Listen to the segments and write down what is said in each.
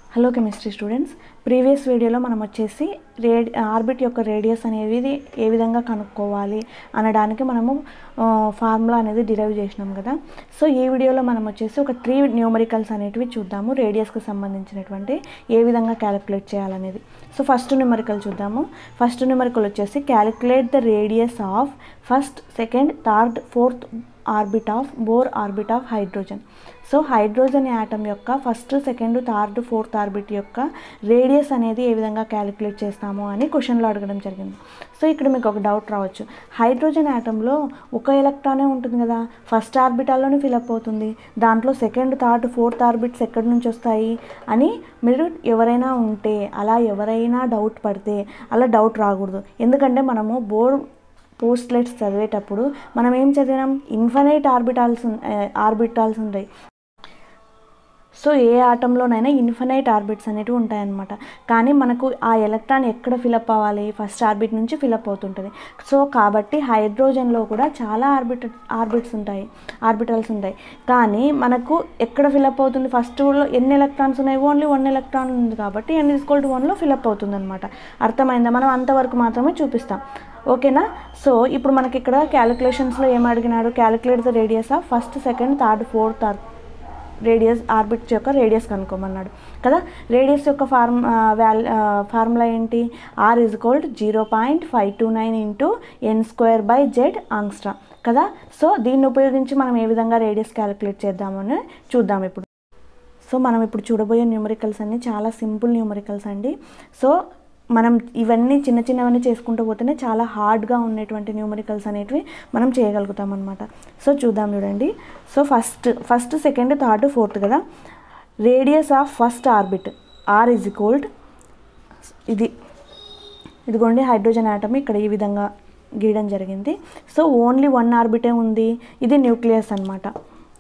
hello chemistry students previous వీడియోలో మనం వచ్చేసి రేడ్ ఆర్బిట్ యొక్క రేడియస్ అనేది ఏ విధంగా కనుక్కోవాలి అనడానికి మనము ఫార్ములా అనేది డిరైవ్ చేసినాం కదా సో ఈ వీడియోలో మనం వచ్చేసి ఒక త్రీ న్యూమరికల్స్ అనేటివి చూద్దాము రేడియస్కి సంబంధించినటువంటి ఏ విధంగా క్యాలిక్యులేట్ చేయాలనేది సో ఫస్ట్ న్యూమరికల్ చూద్దాము ఫస్ట్ న్యూమరికల్ వచ్చేసి calculate the radius of first second third fourth orbit of Bohr orbit of hydrogen so hydrogen atom యొక్క first second third fourth orbit యొక్క రేడియస్ అనేది ఏ విధంగా క్యాలిక్యులేట్ చేస్తాము అని క్వశ్చన్లో అడగడం జరిగింది సో ఇక్కడ మీకు ఒక డౌట్ రావచ్చు హైడ్రోజన్ యాటంలో ఒక ఎలక్ట్రానే ఉంటుంది కదా ఫస్ట్ ఆర్బిటాల్లోనే ఫిలప్ అవుతుంది దాంట్లో సెకండ్ థర్డ్ ఫోర్త్ ఆర్బిట్స్ ఎక్కడి నుంచి వస్తాయి అని మీరు ఎవరైనా ఉంటే అలా ఎవరైనా డౌట్ పడితే అలా డౌట్ రాకూడదు ఎందుకంటే మనము బోర్డ్ పోస్ట్లెట్స్ చదివేటప్పుడు మనం ఏం చదివినాం ఇన్ఫనైట్ ఆర్బిటాల్స్ ఆర్బిటాల్స్ ఉంటాయి సో ఏ ఆటంలోనైనా ఇన్ఫనైట్ ఆర్బిట్స్ అనేవి ఉంటాయన్నమాట కానీ మనకు ఆ ఎలక్ట్రాన్ ఎక్కడ ఫిలప్ అవ్వాలి ఫస్ట్ ఆర్బిట్ నుంచి ఫిలప్ అవుతుంటుంది సో కాబట్టి హైడ్రోజన్లో కూడా చాలా ఆర్బిట్ ఆర్బిట్స్ ఉంటాయి ఆర్బిటల్స్ ఉంటాయి కానీ మనకు ఎక్కడ ఫిలప్ అవుతుంది ఫస్ట్లో ఎన్ని ఎలక్ట్రాన్స్ ఉన్నాయి ఓన్లీ వన్ ఎలక్ట్రాన్ ఉంది కాబట్టి ఎన్ ఈక్వల్ టు వన్లో ఫిలప్ అవుతుంది అనమాట అర్థమైందా మనం అంతవరకు మాత్రమే చూపిస్తాం ఓకేనా సో ఇప్పుడు మనకి ఇక్కడ క్యాలిక్యులేషన్స్లో ఏం అడిగినాడు calculate the radius of first second third fourth radius orbits యొక్క రేడియస్ కనుక్కోమన్నాడు కదా రేడియస్ యొక్క ఫార్మ్ వాల్ ఫార్ములా ఏంటి R is called zero point five two nine into N square by Z angstrom కదా సో దీన్ని ఉపయోగించి మనం ఏ విధంగా రేడియస్ క్యాలిక్యులేట్ చేద్దామని చూద్దాం ఇప్పుడు సో మనం ఇప్పుడు చూడబోయే న్యూమరికల్స్ అన్నీ చాలా సింపుల్ న్యూమరికల్స్ అండి సో మనం ఇవన్నీ చిన్న చిన్నవన్నీ చేసుకుంటూ పోతేనే చాలా హార్డ్గా ఉండేటువంటి న్యూమరికల్స్ అనేటివి మనం చేయగలుగుతాం అనమాట సో చూద్దాం చూడండి so first first second third fourth కదా radius of first orbit R is equal to ఇది ఇదిగోండి హైడ్రోజన్ ఆటమ్ ఇక్కడ ఈ విధంగా గీయడం జరిగింది సో ఓన్లీ వన్ ఆర్బిటే ఉంది ఇది న్యూక్లియస్ అనమాట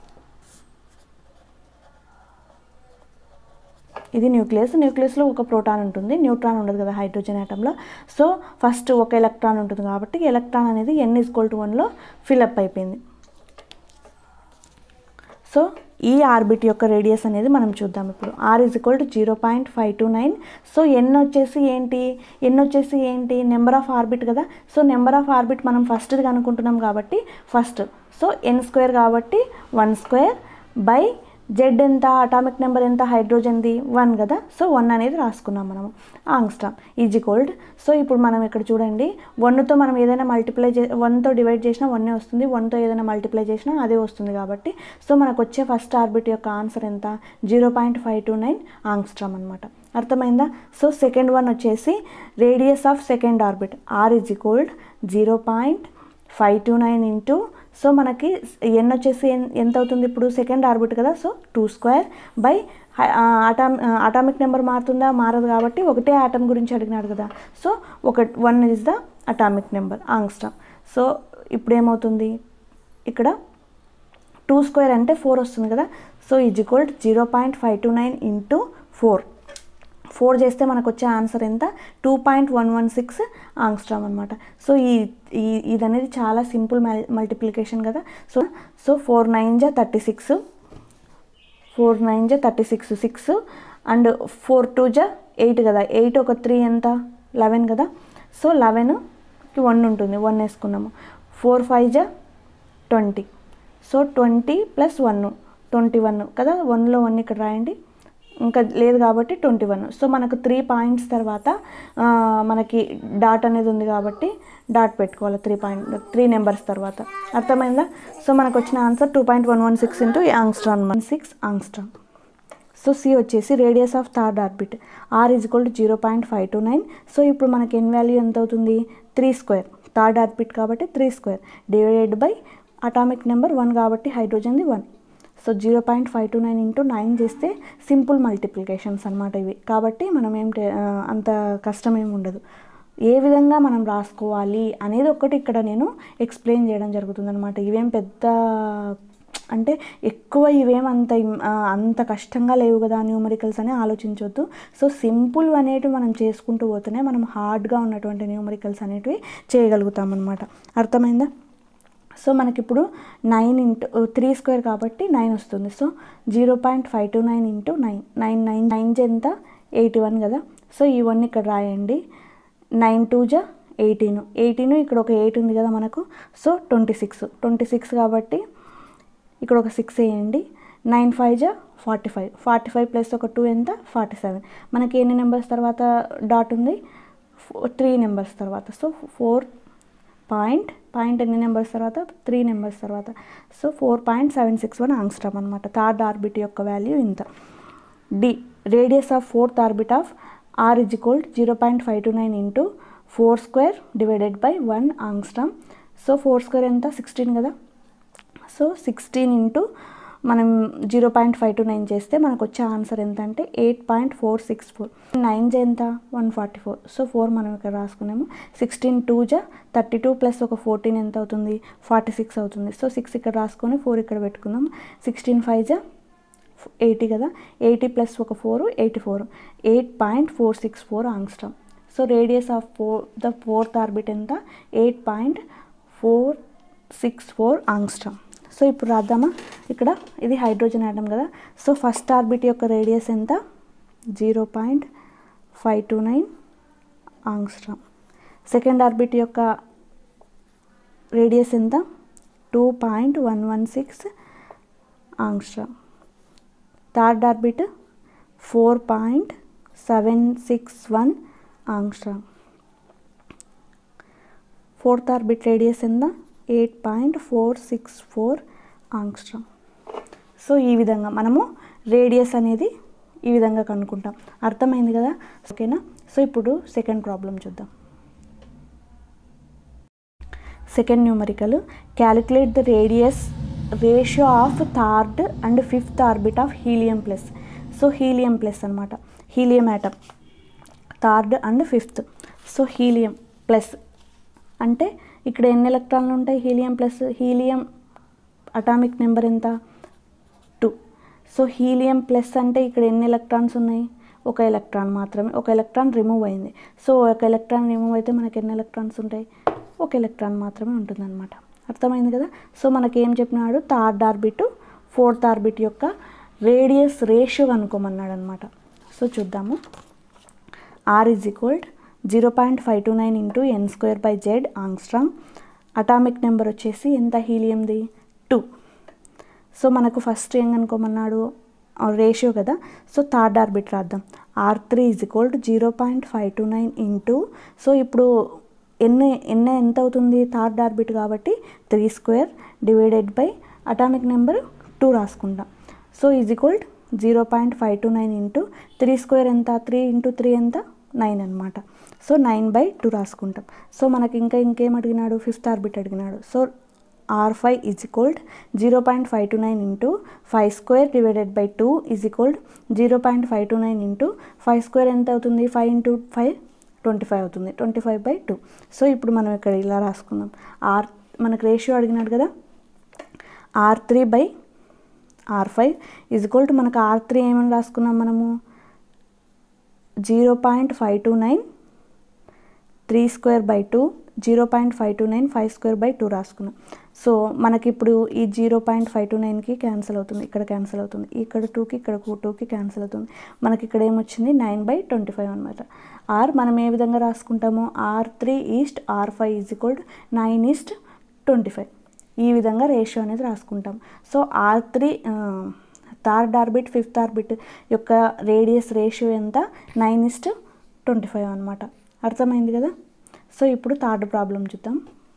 ఇది న్యూక్లియస్ న్యూక్లియస్లో ఒక ప్రోటాన్ ఉంటుంది న్యూట్రాన్ ఉండదు కదా హైడ్రోజన్ ఆటంలో సో ఫస్ట్ ఒక ఎలక్ట్రాన్ ఉంటుంది కాబట్టి ఎలక్ట్రాన్ అనేది ఎన్ ఈక్వల్ టు వన్లో ఫిలప్ అయిపోయింది సో ఈ ఆర్బిట్ యొక్క రేడియస్ అనేది మనం చూద్దాం ఇప్పుడు R is equal to zero point five two nine so N వచ్చేసి ఏంటి ఎన్ వచ్చేసి ఏంటి నెంబర్ ఆఫ్ ఆర్బిట్ కదా సో నెంబర్ ఆఫ్ ఆర్బిట్ మనం ఫస్ట్ది కనుక్కుంటున్నాం కాబట్టి ఫస్ట్ సో ఎన్ స్క్వేర్ కాబట్టి వన్ స్క్వేర్ బై జెడ్ ఎంత అటామిక్ నెంబర్ ఎంత హైడ్రోజన్ది వన్ కదా సో వన్ అనేది రాసుకున్నాం మనము ఆంగ్స్టామ్ ఈజీ కోల్డ్ సో ఇప్పుడు మనం ఇక్కడ చూడండి వన్తో మనం ఏదైనా మల్టిప్లై చే వన్తో డివైడ్ చేసినా వన్నే వస్తుంది వన్తో ఏదైనా మల్టిప్లై చేసినా అదే వస్తుంది కాబట్టి సో మనకు వచ్చే ఫస్ట్ ఆర్బిట్ యొక్క ఆన్సర్ ఎంత zero point five two nine angstrom అనమాట అర్థమైందా సో సెకండ్ వన్ వచ్చేసి radius of second orbit R is equal to zero point five two nine into so మనకి ఎన్ వచ్చేసి ఎంత అవుతుంది ఇప్పుడు సెకండ్ ఆర్బిట్ కదా so two square by atom atomic number మారుతుందా మారదు కాబట్టి ఒకటే ఆటమ్ గురించి అడిగినాడు కదా సో ఒక one is the atomic number angstrom so ఇప్పుడు ఏమవుతుంది ఇక్కడ టూ స్క్వేర్ అంటే ఫోర్ వస్తుంది కదా so is equal zero point five two nine into four four చేస్తే మనకు వచ్చే ఆన్సర్ ఎంత two point one one six angstrom అనమాట సో ఈ ఇది అనేది చాలా సింపుల్ మల్టిప్లికేషన్ కదా సో సో ఫోర్ నైన్ జా థర్టీ సిక్స్ ఫోర్ నైన్ జా thirty six six and four two జా ఎయిట్ కదా ఎయిట్ ఒక త్రీ ఎంత లెవెన్ కదా సో లెవెన్కి వన్ ఉంటుంది వన్ వేసుకున్నాము ఫోర్ ఫైవ్ జా twenty so twenty plus one twenty one కదా వన్లో వన్ ఇక్కడ రాయండి ఇంకా లేదు కాబట్టి ట్వంటీ వన్ సో మనకు త్రీ పాయింట్స్ తర్వాత మనకి డాట్ అనేది ఉంది కాబట్టి డాట్ పెట్టుకోవాలి త్రీ పాయింట్ త్రీ నెంబర్స్ తర్వాత అర్థమైందా సో మనకు వచ్చిన answer two point one one six into angstrom one six angstrom so సి వచ్చేసి radius of third orbit R is equal to zero point five two nine so ఇప్పుడు మనకి N value ఎంత అవుతుంది త్రీ స్క్వేర్ థర్డ్ ఆర్బిట్ కాబట్టి three square divided by atomic number one కాబట్టి హైడ్రోజన్ది one so zero point five two nine into nine చేస్తే simple multiplications అనమాట ఇవి కాబట్టి మనం ఏం అంత కష్టం ఏమి ఉండదు ఏ విధంగా మనం రాసుకోవాలి అనేది ఒకటి ఇక్కడ నేను ఎక్స్ప్లెయిన్ చేయడం జరుగుతుంది అనమాట ఇవేం పెద్ద అంటే ఎక్కువ ఇవేం అంత అంత కష్టంగా లేవు కదా న్యూమరికల్స్ అని ఆలోచించవద్దు సో సింపుల్ అనేటివి మనం చేసుకుంటూ పోతేనే మనం హార్డ్గా ఉన్నటువంటి న్యూమరికల్స్ అనేటివి చేయగలుగుతాం అనమాట అర్థమైందా సో మనకి ఇప్పుడు నైన్ ఇంటూ త్రీ స్క్వేర్ కాబట్టి నైన్ వస్తుంది so zero point five two nine into nine nine nine nine ఎంత ఎయిటీ వన్ కదా సో ఈ వన్ ఇక్కడ రాయండి నైన్ టూ జా ఎయిటీన్ ఎయిటీన్ ఇక్కడ ఒక ఎయిట్ ఉంది కదా మనకు so twenty six twenty six కాబట్టి ఇక్కడ ఒక సిక్స్ వేయండి నైన్ ఫైవ్ జా forty five forty five plus ఒక టూ ఎంత ఫార్టీ సెవెన్ మనకి ఎన్ని నెంబర్స్ తర్వాత డాట్ ఉంది త్రీ నెంబర్స్ తర్వాత సో ఫోర్ పాయింట్ పాయింట్ ఎన్ని నెంబర్స్ తర్వాత త్రీ నెంబర్స్ తర్వాత so four point seven six one angstrom అనమాట థర్డ్ ఆర్బిట్ యొక్క వాల్యూ ఇంత the radius of fourth orbit of R is equal zero point five two nine into four square divided by one angstrom so four square ఎంత sixteen కదా so sixteen into మనం zero point five two nine చేస్తే మనకు వచ్చే answer ఎంత అంటే eight point four six four nine జా ఎంత one forty four so four మనం ఇక్కడ రాసుకున్నాము సిక్స్టీన్ టూ జా థర్టీ టూ ప్లస్ ఒక ఫోర్టీన్ ఎంత అవుతుంది ఫార్టీ సిక్స్ అవుతుంది సో సిక్స్ ఇక్కడ రాసుకొని ఫోర్ ఇక్కడ పెట్టుకుందాం సిక్స్టీన్ ఫైవ్ జా ఎయిటీ కదా ఎయిటీ ప్లస్ ఒక four eighty four eight point four six four angstrom so radius of four the fourth orbit ఎంత eight point four six four angstrom so ఇప్పుడు రాద్దామా ఇక్కడ ఇది హైడ్రోజన్ ఆటమ్ కదా సో ఫస్ట్ ఆర్బిట్ యొక్క radius ఎంత zero point five two nine angstrom second orbit యొక్క radius ఎంత two point one one six angstrom third orbit four point seven six one angstrom fourth orbit radius ఎంత eight point four six four angstrom so ఈ విధంగా మనము radius అనేది ఈ విధంగా కనుక్కుంటాం అర్థమైంది కదా ఓకేనా సో ఇప్పుడు సెకండ్ ప్రాబ్లం చూద్దాం second numerical calculate the radius ratio of third and fifth orbit of helium plus so helium plus అనమాట helium atom third and fifth so helium plus అంటే ఇక్కడ ఎన్ని ఎలక్ట్రాన్లు ఉంటాయి helium plus helium atomic number ఎంత two so helium plus అంటే ఇక్కడ ఎన్ని ఎలక్ట్రాన్స్ ఉన్నాయి ఒక ఎలక్ట్రాన్ మాత్రమే ఒక ఎలక్ట్రాన్ రిమూవ్ అయింది సో ఒక ఎలక్ట్రాన్ రిమూవ్ అయితే మనకి ఎన్ని ఎలక్ట్రాన్స్ ఉంటాయి ఒక ఎలక్ట్రాన్ మాత్రమే ఉంటుందన్నమాట అర్థమైంది కదా సో మనకి ఏం చెప్పినాడు థర్డ్ ఆర్బిట్ ఫోర్త్ ఆర్బిట్ యొక్క రేడియస్ రేషియో కనుక్కోమన్నాడు అనమాట సో చూద్దాము R is equal to zero point five two nine into N square by Z angstrom atomic number వచ్చేసి ఎంత హీలియంది టూ సో మనకు ఫస్ట్ ఏం కనుక్కోమన్నాడు రేషియో కదా సో థర్డ్ ఆర్బిట్ రాద్దాం R three is equal to zero point five two nine into so ఇప్పుడు ఎన్ని ఎన్ని ఎంత అవుతుంది థర్డ్ ఆర్బిట్ కాబట్టి three square divided by atomic number two రాసుకుంటాం so is equal zero point five two nine into three square ఎంత three into three ఎంత nine అనమాట సో నైన్ బై టూ రాసుకుంటాం సో మనకి ఇంకా ఇంకేం అడిగినాడు ఫిఫ్త్ ఆర్బిట్ అడిగినాడు so R five is equal to zero point five two nine into five square divided by two is equal to zero point five two nine into five square ఎంత అవుతుంది five into five twenty five అవుతుంది twenty five by two so ఇప్పుడు మనం ఇక్కడ ఇలా రాసుకుందాం are మనకు ratio అడిగినాడు కదా R three by R five is equal to మనకు ఆర్ త్రీ ఏమని రాసుకున్నాం మనము zero point five two nine three square by two zero point five two nine five square by two రాసుకున్నాం సో మనకి ఇప్పుడు ఈ జీరో పాయింట్ ఫైవ్ టూ నైన్కి cancel అవుతుంది ఇక్కడ క్యాన్సిల్ అవుతుంది ఇక్కడ టూకి ఇక్కడ టూకి క్యాన్సిల్ అవుతుంది మనకి ఇక్కడ ఏమొచ్చింది నైన్ బై ట్వంటీ ఫైవ్ అనమాట ఆర్ మనం ఏ విధంగా రాసుకుంటాము R three is to R five is equal nine is to twenty five ఈ విధంగా రేషియో అనేది రాసుకుంటాం so R three third orbit fifth orbit యొక్క రేడియస్ రేషియో ఎంత నైన్ ఇస్ట్ ట్వంటీ ఫైవ్ అనమాట అర్థమైంది కదా సో ఇప్పుడు థర్డ్ ప్రాబ్లం చూద్దాం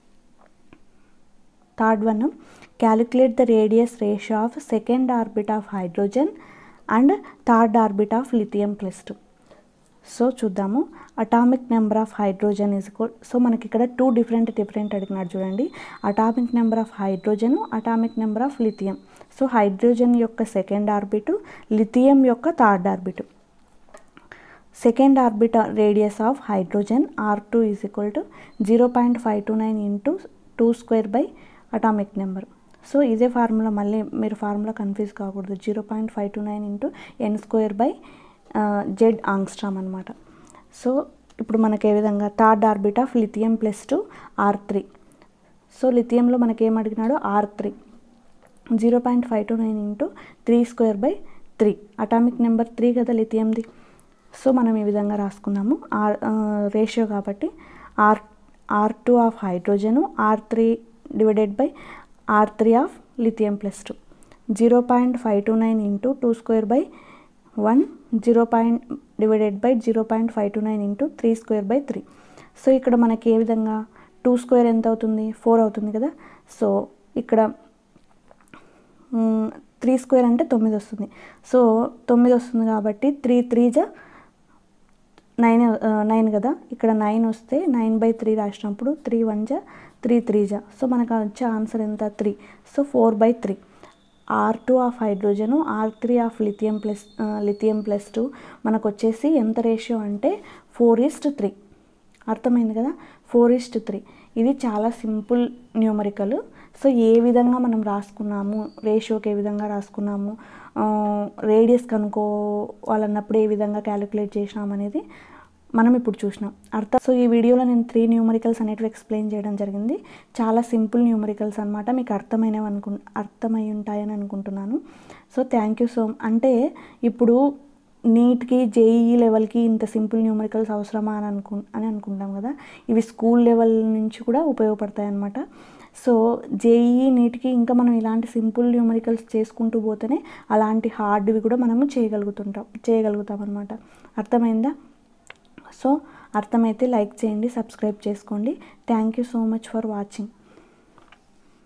third one calculate the radius ratio of second orbit of hydrogen and third orbit of lithium plus two so చూద్దాము atomic number of hydrogen is so మనకి ఇక్కడ two different different అడిగినాడు చూడండి atomic number of hydrogen atomic number of lithium so hydrogen యొక్క second orbit lithium యొక్క third orbit second orbit radius of hydrogen R two is equal to zero point five two nine into two square by atomic number so ఇదే formula మళ్ళీ మీరు formula confuse కాకూడదు zero point five two nine into N square by Z angstrom అనమాట so ఇప్పుడు మనకి ఏ విధంగా third orbit of lithium plus to R three so లిథియంలో మనకి ఏం అడిగినాడు R three zero point five two nine into three square by three atomic number three కదా లిథియంది సో మనం ఈ విధంగా రాసుకున్నాము ఆర్ రేషియో కాబట్టి R R two of hydrogen R three divided by R three of lithium plus two zero point five two nine into two square by one zero point divided by zero point five two nine into three square by three so ఇక్కడ మనకి ఏ విధంగా two square ఎంత అవుతుంది four అవుతుంది కదా so ఇక్కడ three square అంటే తొమ్మిది వస్తుంది సో తొమ్మిది వస్తుంది కాబట్టి త్రీ త్రీ జా నైన్ నైన్ కదా ఇక్కడ నైన్ వస్తే నైన్ బై త్రీ రాసినప్పుడు త్రీ వన్ జా త్రీ త్రీ జా సో మనకు వచ్చే ఆన్సర్ ఎంత three so four by three R two of hydrogen R three of lithium plus lithium plus two మనకు వచ్చేసి ఎంత రేషియో అంటే ఫోర్ ఈస్ట్ త్రీ అర్థమైంది కదా ఫోర్ ఈస్ట్ త్రీ ఇది చాలా సింపుల్ న్యూమరికల్ సో ఏ విధంగా మనం రాసుకున్నాము రేషియోకి ఏ విధంగా రాసుకున్నాము రేడియస్ కనుక్కోవాలన్నప్పుడు ఏ విధంగా క్యాలిక్యులేట్ చేసినాం అనేది మనం ఇప్పుడు చూసినాం అర్థం సో ఈ వీడియోలో నేను త్రీ న్యూమరికల్స్ అనేటివి ఎక్స్ప్లెయిన్ చేయడం జరిగింది చాలా సింపుల్ న్యూమరికల్స్ అనమాట మీకు అర్థమైనవి అనుకు అర్థమై ఉంటాయని అనుకుంటున్నాను సో థ్యాంక్ యూ సో అంటే ఇప్పుడు నీట్కి జేఈఈ లెవెల్కి ఇంత సింపుల్ న్యూమరికల్స్ అవసరమా అని అనుకు అని అనుకుంటాం కదా ఇవి స్కూల్ లెవెల్ నుంచి కూడా ఉపయోగపడతాయి అన్నమాట సో జేఈఈ నీట్కి ఇంకా మనం ఇలాంటి సింపుల్ న్యూమరికల్స్ చేసుకుంటూ పోతేనే అలాంటి హార్డ్వి కూడా మనము చేయగలుగుతుంటాం చేయగలుగుతాం అనమాట అర్థమైందా సో అర్థమైతే లైక్ చేయండి సబ్స్క్రైబ్ చేసుకోండి thank you so much for watching